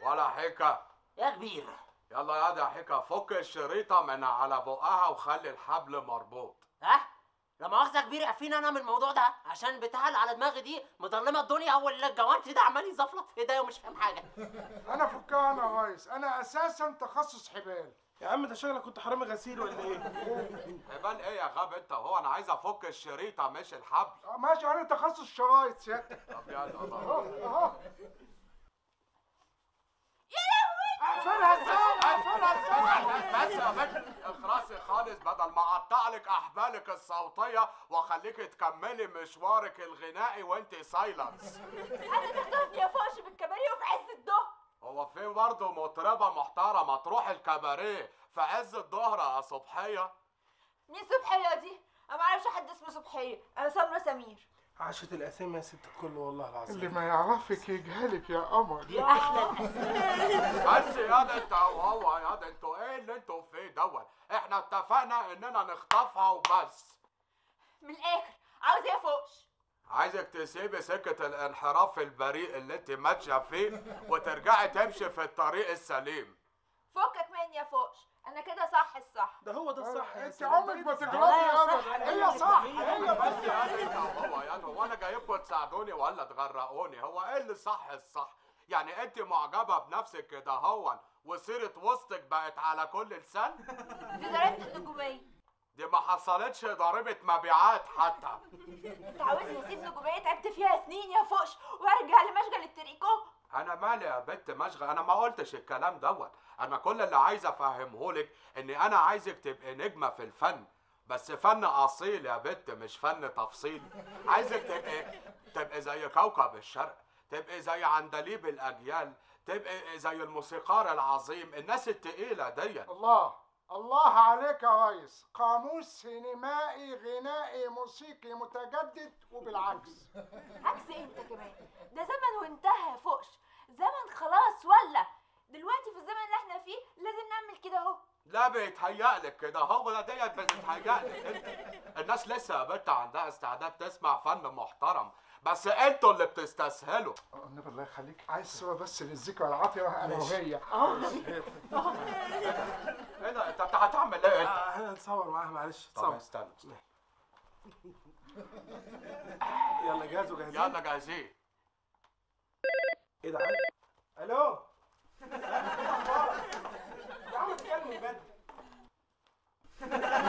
ولا حكا يا كبير يلا يا يا حكا فك الشريطة من على بقها وخلي الحبل مربوط ها لا مؤاخذة يا كبير عارفين انا من الموضوع ده عشان البتاع اللي على دماغي دي مضلمه الدنيا اول الجوانتي ده عمال يزفلط في ايديا ومش فاهم حاجه انا فكها انا يا ريس انا اساسا تخصص حبال يا عم ده شغلك كنت حرامي غسيل ولا ايه؟ حبال ايه يا غاب انت هو انا عايز افك الشريطة مش الحبل آه، ماشي انا تخصص شرايط سيادتك طب يلا اهو الله اهو اقفلها ازاي اقفلها ازاي بس يا بنت اخرسي خالص بدل ما اقطع لك احبالك الصوتيه واخليك تكملي مشوارك الغنائي وانت سايلنس انا تخطفني يا فوش بالكباريه وفي عز الظهر هو في برضه مطربه محترمه تروح الكباريه في عز الظهر يا صبحيه مين صبحيه دي انا ما اعرفش حد اسمه صبحيه انا سمره سمير عاشت الاسامي يا ست الكل والله اللي العظيم ما يعرفك يجهلك يا قمر دي احلى الاسامي بس يا ده انت وهو يا ده انتوا ايه اللي انتوا فيه دوت احنا اتفقنا اننا نخطفها وبس من الاخر عاوز ايه يا فوش عايزك تسيبي سكة الانحراف البريء اللي انت ماشية فيه وترجعي تمشي في الطريق السليم فكك مني يا فوش انا كده صح الصح ده هو ده الصح يا انت سلام. عمرك ده ما إيه ده تغلطي الصح؟ ابدا هي صح هي بس يا ده انت وهو يا ده هو انا جايبكم تساعدوني ولا تغرقوني هو ايه اللي صح الصح يعني انت معجبة بنفسك كده هون وسيرة وسطك بقت على كل لسان دي ضريبه النجوميه دي ما حصلتش ضريبة مبيعات حتى انت عاوزني اسيب نجوميه تعبت فيها سنين يا فوش وارجع لمشغل التريكو انا مالي يا بنت مشغل انا ما قلتش الكلام دوت انا كل اللي عايز افهمهولك اني انا عايزك تبقي نجمه في الفن بس فن اصيل يا بنت مش فن تفصيل عايزك تبقي تبقي زي كوكب الشرق تبقي زي عندليب الاجيال تبقي زي الموسيقار العظيم الناس التقيله ديت الله الله عليك يا ريس قاموس سينمائي غنائي موسيقي متجدد وبالعكس عكس إيه انت كمان ده زمن وانتهى يا فوش زمن خلاص ولا دلوقتي في الزمن اللي احنا فيه لازم نعمل كده اهو لا بيتهيألك كده هو ده ديت بتتهيألك انت الناس لسه يا بنت عندها استعداد تسمع فن محترم بس انتوا اللي بتستسهلوا آه، النبي الله يخليك عايز صورة بس للذكرى العاطرة انا وهي ايه ده انت بت- هتعمل ايه انت؟ آه، احنا نتصور معاها معلش طب تصور استنى استنى. يلا جاهزوا جاهزين يلا جاهزين ايه ده عادي؟ الو